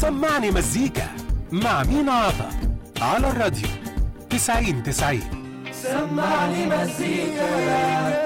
سمعني مزيكا مع مين عطا على الراديو 90 90 سمعني مزيكا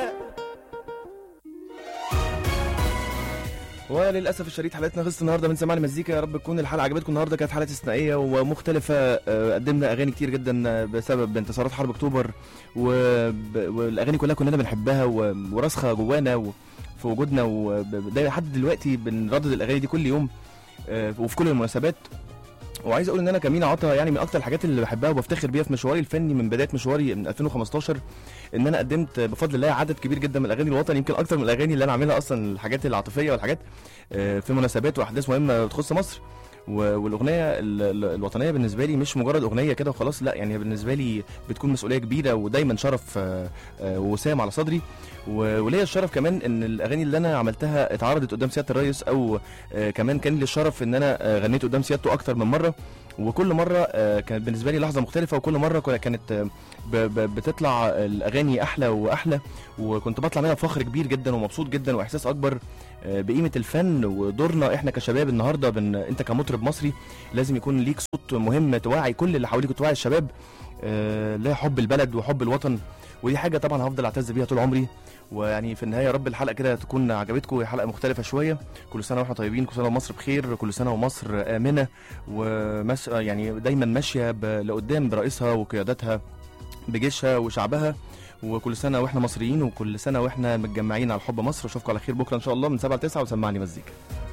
وللاسف الشديد حلقتنا خلصت النهارده من سمعني مزيكا يا رب تكون الحلقه عجبتكم النهارده كانت حلقه استثنائيه ومختلفه آه، قدمنا اغاني كتير جدا بسبب انتصارات حرب اكتوبر وب- والاغاني كلها كلنا بنحبها و- وراسخه جوانا وفي وجودنا ودايما لحد دلوقتي بنردد الاغاني دي كل يوم آه، وفي كل المناسبات وعايز اقول ان انا كمين عطا يعني من اكتر الحاجات اللي بحبها وبفتخر بيها في مشواري الفني من بدايه مشواري من 2015 ان انا قدمت بفضل الله عدد كبير جدا من الاغاني الوطني يمكن اكتر من الاغاني اللي انا عاملها اصلا الحاجات العاطفيه والحاجات آه، في مناسبات واحداث مهمه تخص مصر و- والاغنيه ال- ال- الوطنيه بالنسبه لي مش مجرد اغنيه كده وخلاص لا يعني بالنسبه لي بتكون مسؤوليه كبيره ودايما شرف آه، آه، وسام على صدري و- وليا الشرف كمان ان الاغاني اللي انا عملتها اتعرضت قدام سياده الرئيس او آه، كمان كان لي الشرف ان انا آه، غنيت قدام سيادته اكتر من مره وكل مره آه، كانت بالنسبه لي لحظه مختلفه وكل مره كنا- كانت آه، ب- ب- بتطلع الاغاني احلى واحلى وكنت بطلع منها بفخر كبير جدا ومبسوط جدا واحساس اكبر آه، بقيمه الفن ودورنا احنا كشباب النهارده بن... انت كمطرب مصري لازم يكون ليك صوت مهم توعي كل اللي حواليك وتوعي الشباب آه، لا حب البلد وحب الوطن ودي حاجه طبعا هفضل اعتز بيها طول عمري ويعني في النهايه يا رب الحلقه كده تكون عجبتكم هي حلقه مختلفه شويه كل سنه واحنا طيبين كل سنه ومصر بخير كل سنه ومصر امنه ومس يعني دايما ماشيه ب... لقدام برئيسها وقيادتها بجيشها وشعبها وكل سنه واحنا مصريين وكل سنه واحنا متجمعين على حب مصر اشوفكم على خير بكره ان شاء الله من 7 ل 9 وسمعني مزيكا